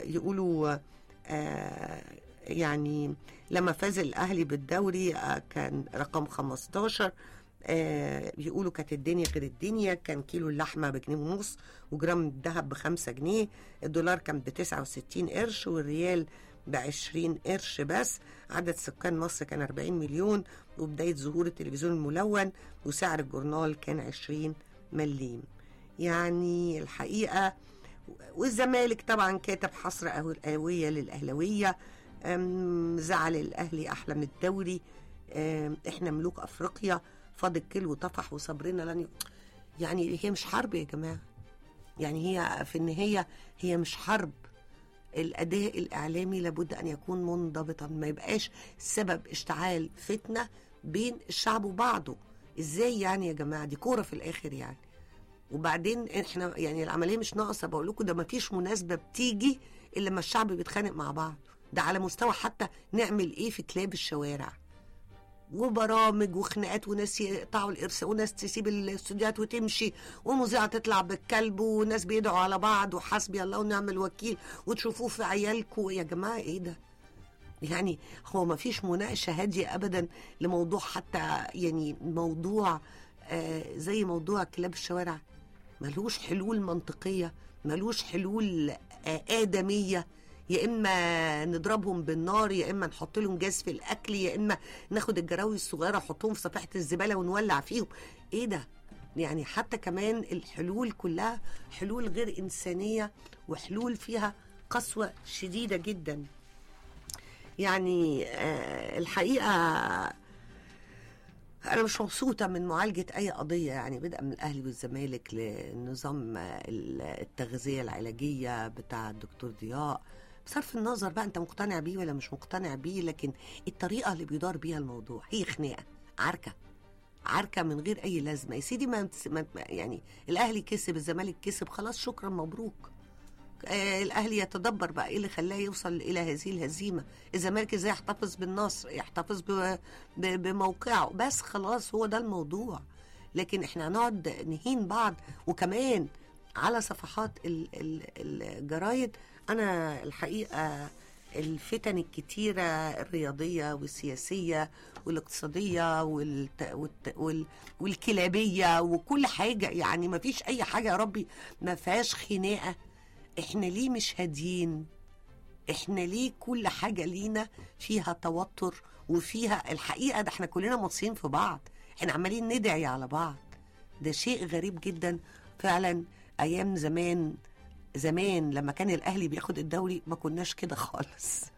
يقولوا آه يعني لما فاز الاهلي بالدوري آه كان رقم 15 آه بيقولوا كانت الدنيا غير الدنيا كان كيلو اللحمه بجنيه ونص وجرام الذهب بخمسة جنيه الدولار كان ب 69 قرش والريال ب 20 قرش بس عدد سكان مصر كان 40 مليون وبدايه ظهور التلفزيون الملون وسعر الجورنال كان 20 مليم يعني الحقيقه والزمالك طبعا كاتب حصر قويه للاهلاويه أم، زعل الاهلي احلى من الدوري أم، احنا ملوك افريقيا فاضل كيلو وطفح وصبرنا لن ي... يعني هي مش حرب يا جماعه يعني هي في النهايه هي مش حرب الاداء الاعلامي لابد ان يكون منضبطا ما يبقاش سبب اشتعال فتنه بين الشعب وبعضه ازاي يعني يا جماعه دي كوره في الاخر يعني وبعدين احنا يعني العمليه مش ناقصه بقول لكم ده ما فيش مناسبه بتيجي الا لما الشعب بيتخانق مع بعض ده على مستوى حتى نعمل ايه في كلاب الشوارع وبرامج وخناقات وناس يقطعوا الارسال وناس تسيب الاستوديوهات وتمشي ومذيعه تطلع بالكلب وناس بيدعوا على بعض وحسبي الله ونعم الوكيل وتشوفوه في عيالكم يا جماعه ايه ده؟ يعني هو ما فيش مناقشه هاديه ابدا لموضوع حتى يعني موضوع آه زي موضوع كلاب الشوارع ملوش حلول منطقيه ملوش حلول آه ادميه يا اما نضربهم بالنار يا اما نحط لهم جاز في الاكل يا اما ناخد الجراوي الصغيره نحطهم في صفيحه الزباله ونولع فيهم ايه ده يعني حتى كمان الحلول كلها حلول غير انسانيه وحلول فيها قسوه شديده جدا يعني آه الحقيقه انا مش مبسوطه من معالجه اي قضيه يعني بدءا من الاهلي والزمالك لنظام التغذيه العلاجيه بتاع الدكتور ضياء بصرف النظر بقى انت مقتنع بيه ولا مش مقتنع بيه لكن الطريقه اللي بيدار بيها الموضوع هي خناقه عركه عركه من غير اي لازمه يا سيدي ما يعني الاهلي كسب الزمالك كسب خلاص شكرا مبروك آه الاهلي يتدبر بقى ايه اللي خلاه يوصل الى هذه الهزيمه الزمالك ازاي يحتفظ بالنصر يحتفظ بموقعه بس خلاص هو ده الموضوع لكن احنا هنقعد نهين بعض وكمان على صفحات الجرايد انا الحقيقه الفتن الكتيرة الرياضية والسياسية والاقتصادية والت... والت... وال... والكلابية وكل حاجة يعني ما فيش أي حاجة يا ربي ما فيهاش خناقة احنا ليه مش هاديين احنا ليه كل حاجة لينا فيها توتر وفيها الحقيقة ده احنا كلنا مصين في بعض احنا عمالين ندعي على بعض ده شيء غريب جدا فعلا ايام زمان زمان لما كان الاهلي بياخد الدوري ما كناش كده خالص